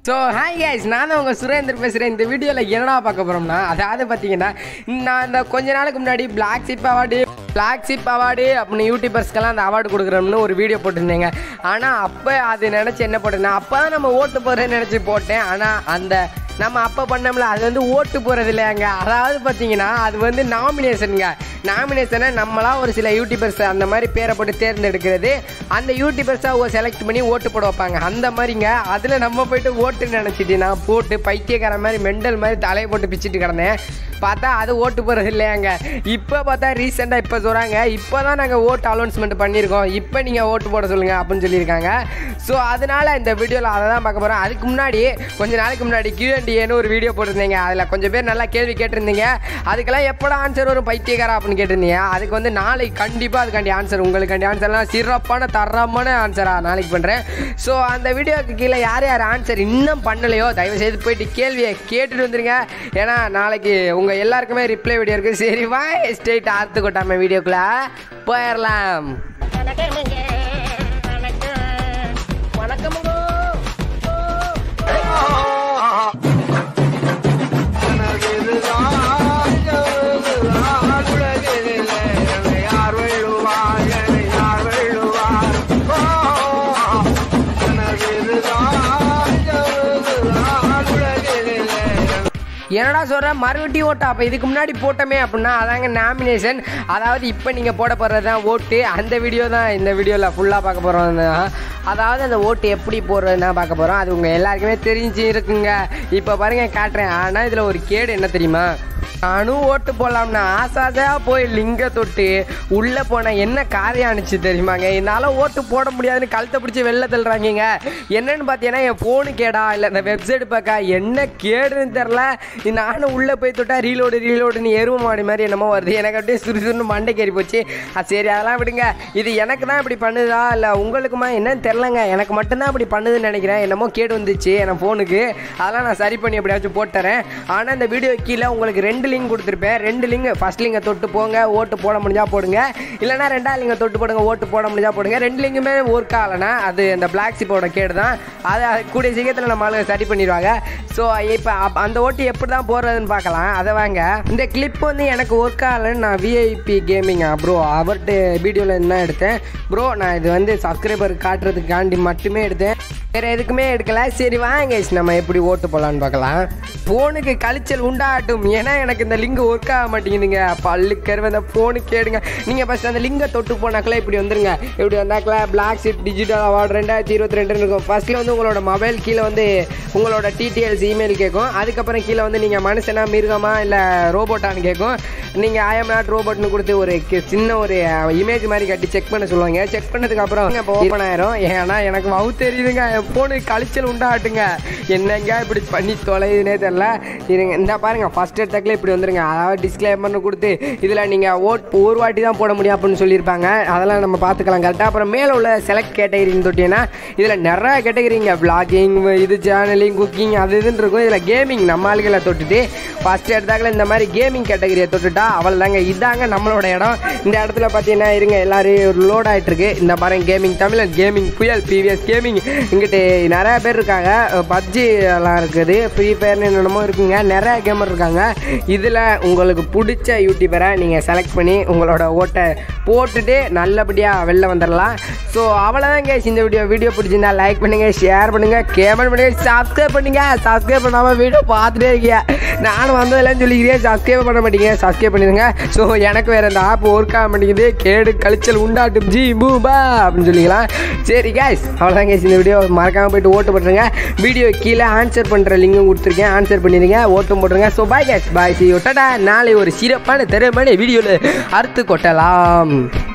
so hi guys நான் தான் உங்கள் சுரேந்தர் பேசுகிறேன் இந்த வீடியோவில் என்னடா பார்க்க போகிறோம்னா அதாவது பார்த்தீங்கன்னா நான் இந்த கொஞ்ச நாளுக்கு முன்னாடி black sheep award black sheep award அப்படின்னு யூடியூபர்ஸ்க்கெல்லாம் அந்த அவார்டு கொடுக்குறோம்னு ஒரு வீடியோ போட்டிருந்தேங்க ஆனால் அப்போ அது நினச்சி என்ன போட்டிருந்தேன் அப்போ தான் நம்ம ஓட்டு போடுறேன்னு நினச்சி போட்டேன் ஆனால் அந்த நம்ம அப்போ பண்ணோம்ல அது வந்து ஓட்டு போகிறது இல்லையாங்க அதாவது பார்த்தீங்கன்னா அது வந்து நாமினேஷனுங்க நாமினேஷனை நம்மளா ஒரு சில யூடியூபர்ஸ் அந்த மாதிரி பேரை போட்டு தேர்ந்தெடுக்கிறது அந்த யூடியூபர்ஸாக செலக்ட் பண்ணி ஓட்டு போட வைப்பாங்க அந்த மாதிரிங்க அதில் நம்ம போயிட்டு ஓட்டு நினச்சிட்டு நான் போட்டு பைத்தியக்கார மாதிரி மெண்டல் மாதிரி தலையை போட்டு பிச்சுட்டு கிடந்தேன் பார்த்தா அது ஓட்டு போகிறது இல்லையாங்க இப்போ பார்த்தா ரீசெண்டாக இப்போ சொல்கிறாங்க இப்போ தான் நாங்கள் ஓட்டு அலௌன்ஸ்மெண்ட் பண்ணியிருக்கோம் இப்போ நீங்கள் ஓட்டு போட சொல்லுங்கள் அப்படின்னு சொல்லியிருக்காங்க ஸோ அதனால் இந்த வீடியோவில் அதை தான் பார்க்க போகிறோம் அதுக்கு முன்னாடி கொஞ்ச நாளைக்கு முன்னாடி கியூஎன்டிஏன்னு ஒரு வீடியோ போட்டிருந்தீங்க அதில் கொஞ்சம் பேர் நல்லா கேள்வி கேட்டிருந்தீங்க அதுக்கெல்லாம் எப்படா ஆன்சர் வரும் பைத்தியக்காரா அப்படின்னு கேட்டிருந்தீங்க அதுக்கு வந்து நாளைக்கு கண்டிப்பாக அதுக்காண்டி ஆன்சர் உங்களுக்காண்டி ஆன்சர்லாம் சிறப்பான தரமான ஆன்சராக நாளைக்கு பண்ணுறேன் ஸோ அந்த வீடியோக்கு கீழே யார் யார் ஆன்சர் இன்னும் பண்ணலையோ தயவு செய்து போயிட்டு கேள்வியை கேட்டுட்டு வந்துருங்க ஏன்னா நாளைக்கு உங்கள் எல்லாருக்குமே ரிப்ளை வீடியோ இருக்குது சரி வா ஸ்ட்ரெயிட் ஆர்த்து கொட்டாம வீடியோக்குள்ள போயிடலாம் வணக்கமுங்க வணக்கம் வணக்கமுங்க என்னடா சொல்ற மறுபடியும் ஓட்டு அப்போ இதுக்கு முன்னாடி போட்டோமே அப்படின்னா அதாங்க நாமினேஷன் அதாவது இப்போ நீங்கள் போட போகிறது தான் ஓட்டு அந்த வீடியோ தான் இந்த வீடியோவில் ஃபுல்லாக பார்க்க போகிறோம் அதாவது அந்த ஓட்டு எப்படி போடுறதுன்னா பார்க்க போகிறோம் அது உங்கள் எல்லாருக்குமே தெரிஞ்சு இருக்குங்க இப்போ பாருங்க காட்டுறேன் ஆனால் இதில் ஒரு கேடு என்ன தெரியுமா நானும் ஓட்டு போடலாம்னா ஆசாசாக போய் லிங்க தொட்டு உள்ளே போனால் என்ன காரியம் அனுச்சு தெரியுமாங்க என்னால் ஓட்டு போட முடியாதுன்னு கழுத்தை பிடிச்சி வெளில தள்ளுறாங்கங்க என்னன்னு பார்த்தீங்கன்னா என் ஃபோனு கேடா இல்லை இந்த வெப்சைட் பார்க்க என்ன கேடுன்னு தெரில நானும் உள்ளே போய் தொட்டா ரீலோடு ரீலோடுன்னு எரும மாடி மாதிரி என்னமோ வருது எனக்கு அப்படியே சுறுசுறுன்னு மண்டைக்கு ஏறி போச்சு அது சரி அதெல்லாம் விடுங்க இது எனக்கு தான் இப்படி பண்ணுதா இல்லை உங்களுக்குமா என்னன்னு தெரிலங்க எனக்கு மட்டும்தான் இப்படி பண்ணுதுன்னு நினைக்கிறேன் என்னமோ கேடு வந்துச்சு என் ஃபோனுக்கு அதெல்லாம் நான் சரி பண்ணி எப்படியாச்சும் போட்டுறேன் ஆனால் இந்த வீடியோ கீழே உங்களுக்கு ரெண்டு லிங்க் கொடுத்துருப்பேன் ரெண்டு லிங்க் ஃபர்ஸ்ட் லிங்கை தொட்டு போங்க ஓட்டு போட முடிஞ்சா போடுங்க இல்லைனா ரெண்டாவது லிங்கை தொட்டு போடுங்க ஓட்டு போட முடிஞ்சா போடுங்க ரெண்டு லிங்குமே ஒர்க் ஆகலைன்னா அது இந்த பிளாக் சிப்போட கேடு தான் அதை அது கூடிய சீக்கிரத்தில் நம்ம ஆளுங்க சரி பண்ணிடுவாங்க ஸோ இப்போ அந்த ஓட்டு எப்படி தான் போடுறதுன்னு பார்க்கலாம் அதை வாங்க இந்த கிளிப் வந்து எனக்கு ஒர்க் ஆகலைன்னு நான் விஐபி கேமிங் ப்ரோ அவர்கிட்ட வீடியோவில் என்ன எடுத்தேன் ப்ரோ நான் இது வந்து சப்ஸ்கிரைபர் காட்டுறதுக்காண்டி மட்டுமே எடுத்தேன் வேறு எதுக்குமே எடுக்கல சரி வாங்க நம்ம எப்படி ஓட்டு போடலான்னு பார்க்கலாம் ஃபோனுக்கு கழிச்சல் உண்டாகட்டும் ஏன்னா எனக்கு இந்த லிங்க் ஒர்க் ஆக மாட்டேங்குதுங்க பல்லு கருவ அந்த ஃபோனுக்கு கேடுங்க நீங்கள் ஃபஸ்ட் அந்த லிங்கை தொட்டு போனாக்கல இப்படி வந்துருங்க இப்படி வந்தாக்கல பிளாக் ஷீட் டிஜிட்டல் அவார்டு ரெண்டாயிரத்தி இருபத்தி ரெண்டு இருக்கும் ஃபர்ஸ்ட்ல வந்து உங்களோட மொபைல் கீழே வந்து உங்களோட டிடிஎல்ஸ் இமெயில் கேட்கும் அதுக்கப்புறம் கீழே வந்து நீங்கள் மனுஷனா மிருகமா இல்லை ரோபோட்டான்னு கேட்கும் நீங்கள் ஐஎம் நாட் ரோபோட்னு கொடுத்து ஒரு கி- சின்ன ஒரு இமேஜ் மாதிரி கட்டி செக் பண்ண சொல்லுவாங்க செக் பண்ணதுக்கு அப்புறம் இப்போ ஓப்பன் ஆயிரும் ஏன்னா எனக்கு வவு தெரியுதுங்க என் ஃபோனுக்கு கழிச்சல் உண்டாகட்டுங்க என்னங்க இப்படி பண்ணி தொலையுதுனே தெரில இருங்க இந்த பாருங்க ஃபர்ஸ்ட் எடுத்தக்கில் இப்படி வந்துருங்க அதாவது டிஸ்க்ளைமர்னு கொடுத்து இதில் நீங்கள் ஓட் ஒரு வாட்டி தான் போட முடியும் அப்படின்னு சொல்லியிருப்பாங்க அதெல்லாம் நம்ம பார்த்துக்கலாம் கரெக்டாக அப்புறம் மேலே உள்ள செலக்ட் கேட்டகரின்னு தொட்டிங்கன்னா இதில் நிறைய கேட்டகரிங்க vlogging இது சேனலிங் குக்கிங் அது இதுன்னு இருக்கும் இதில் கேமிங் நம்ம ஆளுகளை தொட்டுட்டு ஃபர்ஸ்ட் எடுத்தாக்கல இந்த மாதிரி கேமிங் கேட்டகரியை தொட்டுட்டா அவள் தாங்க இதாங்க நம்மளோட இடம் இந்த இடத்துல பார்த்தீங்கன்னா இருங்க எல்லாரும் லோட் ஆகிட்டு இருக்கு இந்த பாருங்க கேமிங் தமிழன் கேமிங் புயல் பிவிஎஸ் கேமிங் இங்கிட்டு நிறைய பேர் இருக்காங்க பப்ஜி எல்லாம் இருக்குது ஃப்ரீ ஃபயர்னு என்னென்னமோ இருக்குங்க நிறைய கேமர் இருக்காங்க இதில் உங்களுக்கு பிடிச்ச யூடியூபரை நீங்கள் செலக்ட் பண்ணி உங்களோட ஓட்டை போட்டுட்டு நல்லபடியாக வெளில வந்துடலாம் ஸோ அவ்வளோதான் கேஸ் இந்த வீடியோ வீடியோ பிடிச்சிருந்தா லைக் பண்ணுங்க ஷேர் பண்ணுங்க கேமெண்ட் பண்ணுங்க சப்ஸ்கிரைப் பண்ணுங்க சப்ஸ்கிரைப் பண்ணாமல் வீடியோ பார்த்துட்டே இருக்கீங்க நானும் வந்ததில்லன்னு சொல்லிக்கிறேன் சப்ஸ்கிரைப் பண்ண மாட்டீங்க சப்ஸ்கிரைப் பண்ணிடுங்க ஸோ எனக்கு வேறு இந்த ஆப் ஒர்க் ஆக மாட்டேங்குது கேடு கழிச்சல் உண்டாட்டும் ஜி பூபா அப்படின்னு சொல்லிக்கலாம் சரி கேஸ் அவ்வளோதான் கேஸ் இந்த வீடியோ மறக்காமல் போயிட்டு ஓட்டு போட்டுருங்க வீடியோ கீழே ஆன்சர் பண்ணுற லிங்கும் கொடுத்துருக்கேன் ஆன்சர் பண்ணிடுங்க ஓட்டும் போட்டுருங்க ஸோ பாய் கேஸ் பாய் சி ஒட்டடா நாளை ஒரு சிறப்பான திறமையான வீடியோவில் அறுத்து கொட்டலாம்